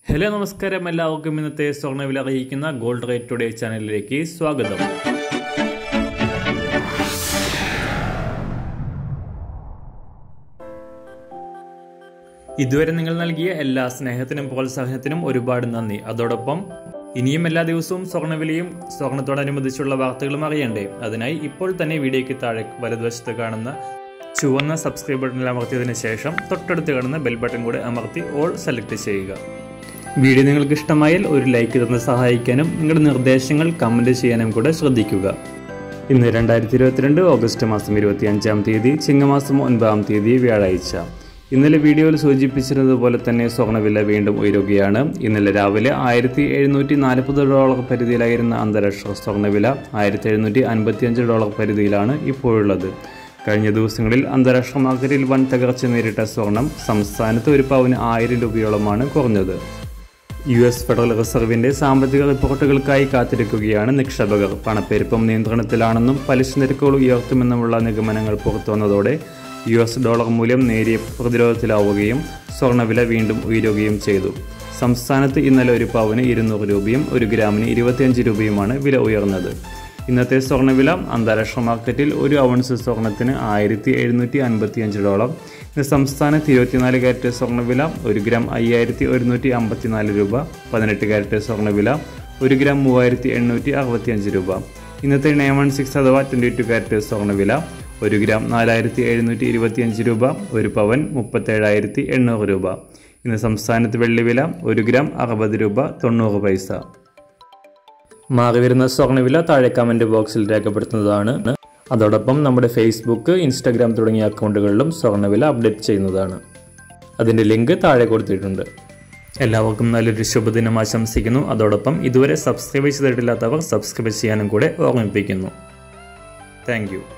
hello നമസ്കാരം എല്ലാവർക്കും ഇന്നത്തെ സ്വർണ്ണവില അറിയിക്കുന്ന ഗോൾഡ് റേറ്റ് ടുഡേ ചാനലിലേക്ക് സ്വാഗതം ഇതുവരെ നിങ്ങൾ നൽകിയ എല്ലാ സ്നേഹത്തിനും പ്രോത്സാഹനത്തിനും ഒരുപാട് നന്ദി അതോടൊപ്പം ഇനിയും എല്ലാ ദിവസവും സ്വർണ്ണവിലയും സ്വർണത്തോടനുബന്ധിച്ചുള്ള വാർത്തകളും അറിയണ്ടേ അതിനായി ഇപ്പോൾ തന്നെ വീഡിയോയ്ക്ക് താഴെ വലതുവശത്ത് കാണുന്ന ചുവന്ന സബ്സ്ക്രൈബ് ബട്ടണിൽ അമർത്തിയതിനു ശേഷം തൊട്ടടുത്ത് കാണുന്ന ബെൽ ബട്ടൺ കൂടെ അമർത്തി ഓൾ സെലക്ട് ചെയ്യുക വീഡിയോ നിങ്ങൾക്ക് ഇഷ്ടമായാൽ ഒരു ലൈക്ക് തന്ന് സഹായിക്കാനും നിങ്ങളുടെ നിർദ്ദേശങ്ങൾ കമൻറ്റ് ചെയ്യാനും കൂടെ ശ്രദ്ധിക്കുക ഇന്ന് രണ്ടായിരത്തി ഇരുപത്തിരണ്ട് ഓഗസ്റ്റ് മാസം ഇരുപത്തി അഞ്ചാം തീയതി ചിങ്ങമാസം ഒൻപതാം തീയതി വ്യാഴാഴ്ച ഇന്നലെ വീഡിയോയിൽ സൂചിപ്പിച്ചിരുന്നതുപോലെ തന്നെ സ്വർണ്ണവില വീണ്ടും ഉയരുകയാണ് ഇന്നലെ രാവിലെ ആയിരത്തി എഴുന്നൂറ്റി നാൽപ്പത് ഡോളർ പരിധിയിലായിരുന്ന അന്താരാഷ്ട്ര സ്വർണ്ണവില ആയിരത്തി എഴുന്നൂറ്റി അൻപത്തിയഞ്ച് ഡോളർ പരിധിയിലാണ് ഇപ്പോഴുള്ളത് കഴിഞ്ഞ ദിവസങ്ങളിൽ അന്താരാഷ്ട്ര മാർക്കറ്റിൽ വൻ തകർച്ച നേരിട്ട സ്വർണം സംസ്ഥാനത്ത് ഒരു പവന് ആയിരം രൂപയോളമാണ് കുറഞ്ഞത് യു എസ് ഫെഡറൽ റിസർവിന്റെ സാമ്പത്തിക റിപ്പോർട്ടുകൾക്കായി കാത്തിരിക്കുകയാണ് നിക്ഷേപകർ പണപ്പെരുപ്പം നിയന്ത്രണത്തിലാണെന്നും പലിശ നിരക്കുകൾ ഉയർത്തുമെന്നുമുള്ള നിഗമനങ്ങൾ പുറത്തുവന്നതോടെ യു എസ് ഡോളർ മൂല്യം നേരിയ പ്രതിരോധത്തിലാവുകയും സ്വർണ്ണവില വീണ്ടും ഉയരുകയും ചെയ്തു സംസ്ഥാനത്ത് ഇന്നലെ ഒരു പവന് ഇരുന്നൂറ് രൂപയും ഒരു ഗ്രാമിന് ഇരുപത്തിയഞ്ച് രൂപയുമാണ് വില ഉയർന്നത് ഇന്നത്തെ സ്വർണ്ണവില അന്താരാഷ്ട്ര മാർക്കറ്റിൽ ഒരു ഔൺസ് സ്വർണത്തിന് ആയിരത്തി എഴുന്നൂറ്റി അൻപത്തിയഞ്ച് ഡോളർ ഇന്ന് സംസ്ഥാനത്ത് ഇരുപത്തിനാല് കാരറ്റ് സ്വർണ്ണവില ഒരു ഗ്രാം അയ്യായിരത്തി ഒരുന്നൂറ്റി അമ്പത്തിനാല് രൂപ പതിനെട്ട് കാരറ്റ് സ്വർണ്ണവില ഒരു ഗ്രാം മൂവായിരത്തി എണ്ണൂറ്റി അറുപത്തിയഞ്ച് രൂപ ഇന്നത്തെ നയൻ വൺ സിക്സ് അഥവാ ട്വൻറ്റി ടു കാരറ്റ് സ്വർണ്ണവില ഒരു ഗ്രാം നാലായിരത്തി എഴുന്നൂറ്റി ഇരുപത്തിയഞ്ച് രൂപ ഒരു പവൻ മുപ്പത്തേഴായിരത്തി എണ്ണൂറ് രൂപ ഇന്ന് സംസ്ഥാനത്ത് വെള്ളിവില ഒരു ഗ്രാം അറുപത് രൂപ തൊണ്ണൂറ് പൈസ മാറി വരുന്ന സ്വർണ്ണവില താഴെ കമൻറ്റ് ബോക്സിൽ രേഖപ്പെടുത്തുന്നതാണ് അതോടൊപ്പം നമ്മുടെ ഫേസ്ബുക്ക് ഇൻസ്റ്റാഗ്രാം തുടങ്ങിയ അക്കൗണ്ടുകളിലും സ്വർണ്ണവില അപ്ഡേറ്റ് ചെയ്യുന്നതാണ് അതിൻ്റെ ലിങ്ക് താഴെ കൊടുത്തിട്ടുണ്ട് എല്ലാവർക്കും നല്ലൊരു ശുഭദിനം ആശംസിക്കുന്നു അതോടൊപ്പം ഇതുവരെ സബ്സ്ക്രൈബ് ചെയ്തിട്ടില്ലാത്തവർ സബ്സ്ക്രൈബ് ചെയ്യാനും കൂടെ ഓർമ്മിപ്പിക്കുന്നു താങ്ക്